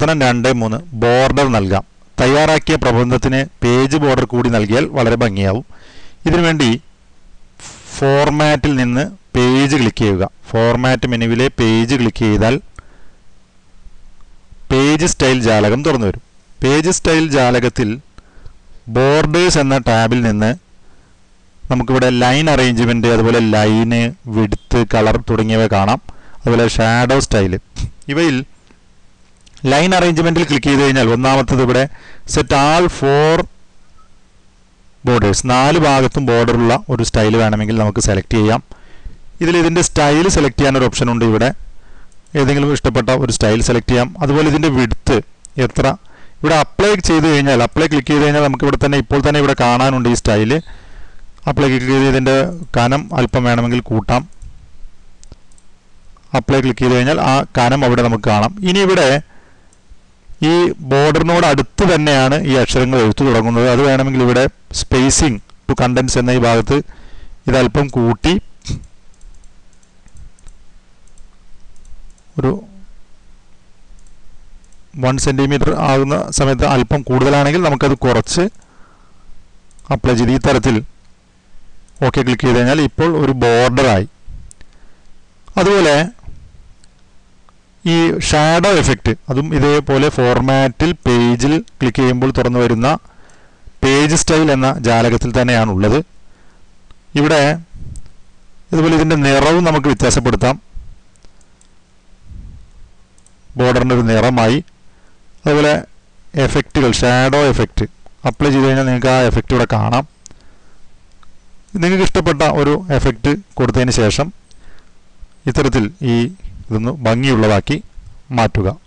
പ്രവർത്തനം രണ്ട് മൂന്ന് ബോർഡർ നൽകാം തയ്യാറാക്കിയ പ്രബന്ധത്തിന് പേജ് ബോർഡർ കൂടി നൽകിയാൽ വളരെ ഭംഗിയാവും ഇതിനുവേണ്ടി ഫോർമാറ്റിൽ നിന്ന് പേജ് ക്ലിക്ക് ചെയ്യുക ഫോർമാറ്റ് മെനുവിലെ പേജ് ക്ലിക്ക് ചെയ്താൽ പേജ് സ്റ്റൈൽ ജാലകം തുറന്നു വരും പേജ് സ്റ്റൈൽ ജാലകത്തിൽ ബോർഡേഴ്സ് എന്ന ടാബിൽ നിന്ന് നമുക്കിവിടെ ലൈൻ അറേഞ്ച്മെൻറ്റ് അതുപോലെ ലൈന് വിഡ്ത്ത് കളർ തുടങ്ങിയവ കാണാം അതുപോലെ ഷാഡോ സ്റ്റൈൽ ഇവയിൽ ലൈൻ അറേഞ്ച്മെൻറ്റിൽ ക്ലിക്ക് ചെയ്ത് കഴിഞ്ഞാൽ ഒന്നാമത്തത് ഇവിടെ സെറ്റ് ആൾ ഫോർ ബോർഡേഴ്സ് നാല് ഭാഗത്തും ബോർഡറുള്ള ഒരു സ്റ്റൈൽ വേണമെങ്കിൽ നമുക്ക് സെലക്ട് ചെയ്യാം ഇതിൽ ഇതിൻ്റെ സ്റ്റൈൽ സെലക്ട് ചെയ്യാൻ ഒരു ഓപ്ഷൻ ഉണ്ട് ഇവിടെ ഏതെങ്കിലും ഇഷ്ടപ്പെട്ട ഒരു സ്റ്റൈൽ സെലക്ട് ചെയ്യാം അതുപോലെ ഇതിൻ്റെ വിഡ്ത്ത് എത്ര ഇവിടെ അപ്ലൈ ചെയ്ത് കഴിഞ്ഞാൽ അപ്ലൈ ക്ലിക്ക് ചെയ്ത് കഴിഞ്ഞാൽ നമുക്ക് ഇവിടെ തന്നെ ഇപ്പോൾ തന്നെ ഇവിടെ കാണാനുണ്ട് ഈ സ്റ്റൈല് അപ്ലൈ ക്ലിക്ക് ചെയ്ത് ഇതിൻ്റെ കനം അല്പം വേണമെങ്കിൽ കൂട്ടാം അപ്ലൈ ക്ലിക്ക് ചെയ്ത് കഴിഞ്ഞാൽ ആ കനം അവിടെ നമുക്ക് കാണാം ഇനി ഇവിടെ ഈ ബോർഡറിനോട് അടുത്ത് തന്നെയാണ് ഈ അക്ഷരങ്ങൾ എഴുത്തു തുടങ്ങുന്നത് അത് വേണമെങ്കിൽ ഇവിടെ സ്പേസിംഗ് ടു കണ്ടൻസ് എന്ന ഈ ഭാഗത്ത് ഇത് അല്പം കൂട്ടി ഒരു വൺ സെൻറ്റിമീറ്റർ ആകുന്ന സമയത്ത് അല്പം കൂടുതലാണെങ്കിൽ നമുക്കത് കുറച്ച് അപ്ലൈ ചെയ്ത് ഈ തരത്തിൽ ഓക്കെ ക്ലിക്ക് ചെയ്ത് കഴിഞ്ഞാൽ ഇപ്പോൾ ഒരു ബോർഡറായി അതുപോലെ ഈ ഷാഡോ എഫക്റ്റ് അതും ഇതേപോലെ ഫോർമാറ്റിൽ പേജിൽ ക്ലിക്ക് ചെയ്യുമ്പോൾ തുറന്നു വരുന്ന പേജ് സ്റ്റൈൽ എന്ന ജാലകത്തിൽ തന്നെയാണ് ഉള്ളത് ഇവിടെ ഇതുപോലെ ഇതിൻ്റെ നിറവും നമുക്ക് വ്യത്യാസപ്പെടുത്താം ബോർഡറിൻ്റെ ഒരു നിറമായി അതുപോലെ എഫക്റ്റുകൾ ഷാഡോ എഫക്റ്റ് അപ്ലൈ ചെയ്ത് കഴിഞ്ഞാൽ നിങ്ങൾക്ക് ആ എഫക്റ്റ് ഇവിടെ കാണാം നിങ്ങൾക്ക് ഇഷ്ടപ്പെട്ട ഒരു എഫക്റ്റ് കൊടുത്തതിന് ശേഷം ഇത്തരത്തിൽ ഈ ഇതൊന്ന് ഭംഗിയുള്ളതാക്കി മാറ്റുക